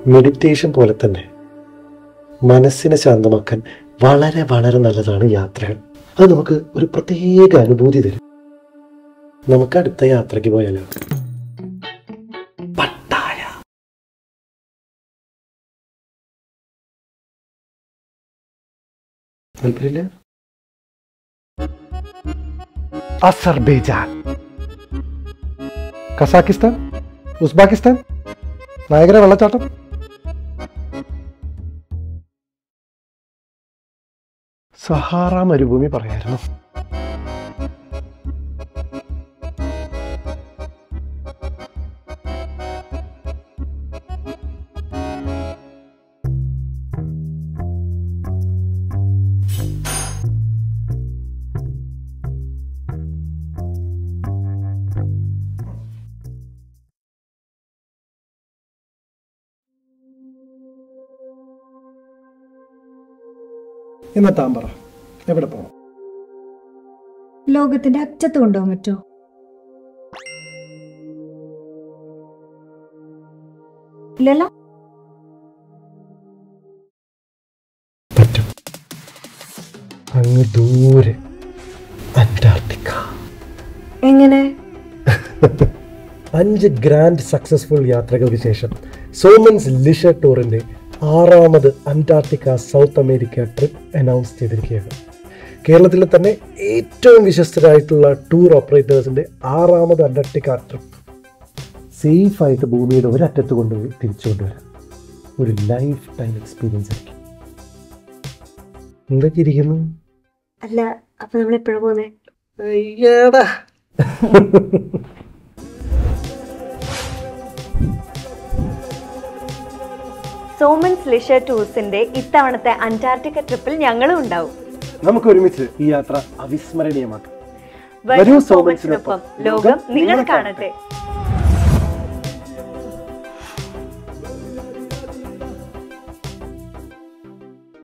meditation പോലെ തന്നെ മനസ്സിനെ ശാന്തമാക്കാൻ വളരെ വളരെ നല്ലതാണ് യാത്രകൾ അത് നമുക്ക് ഒരു പ്രത്യേക അനുഭൂതി തരും നമുക്ക് അടുത്ത യാത്രയ്ക്ക് പോയാലോ പട്ടായ താല്പര്യമില്ല അസർബൈജാൻ കസാക്കിസ്ഥാൻ ഉസ്ബാക്കിസ്ഥാൻ നായകര വെള്ളച്ചാട്ടം സഹാറ മരുഭൂമി പറയായിരുന്നു എന്നാ താൻ പറ എവിടെ പോകണം ലോകത്തിന്റെ അറ്റത്ത് കൊണ്ടുപോകാൻ പറ്റുമോ ഇല്ലല്ലോ പറ്റും അങ്ങ് ദൂരെ അന്റാർട്ടിക്ക എങ്ങനെ അഞ്ച് ഗ്രാൻഡ് സക്സസ്ഫുൾ യാത്രകൾക്ക് ശേഷം സോമൻസ് ലിഷർ ടൂറിന്റെ ആറാമത് Antarctica south America trip announce ചെയ്തിരിക്കുകയാണ് കേരളത്തിലെ തന്നെ ഏറ്റവും വിശ്വസ്തരായിട്ടുള്ള ടൂർ ഓപ്പറേറ്റേഴ്സിന്റെ ആറാമത് അന്റാർട്ടിക്ക ട്രിപ്പ് സേഫ് ആയിട്ട് ഭൂമിയുടെ ഒരറ്റത്ത് കൊണ്ടുപോയി തിരിച്ചു കൊണ്ടുവരാം ഒരു ലൈഫ് ടൈം എക്സ്പീരിയൻസ് ആയിരിക്കും എന്തൊക്കെ ഇരിക്കുന്നു അല്ല അപ്പൊ നമ്മൾ എപ്പോഴാ പോന്നെ അയ്യടാ സോമൻസ് ലിഷർ ടൂർസിന്റെ ഇത്തവണത്തെ അന്റാർട്ടിക്ക ട്രിപ്പിൽ ഞങ്ങളും ഉണ്ടാവും നമുക്ക് ഒരുമിച്ച് ഈ യാത്ര അവിസ്മരണീയമാക്കാം വരൂ സോമൻസിനൊപ്പം ലോകം നിങ്ങൾ കാണട്ടെ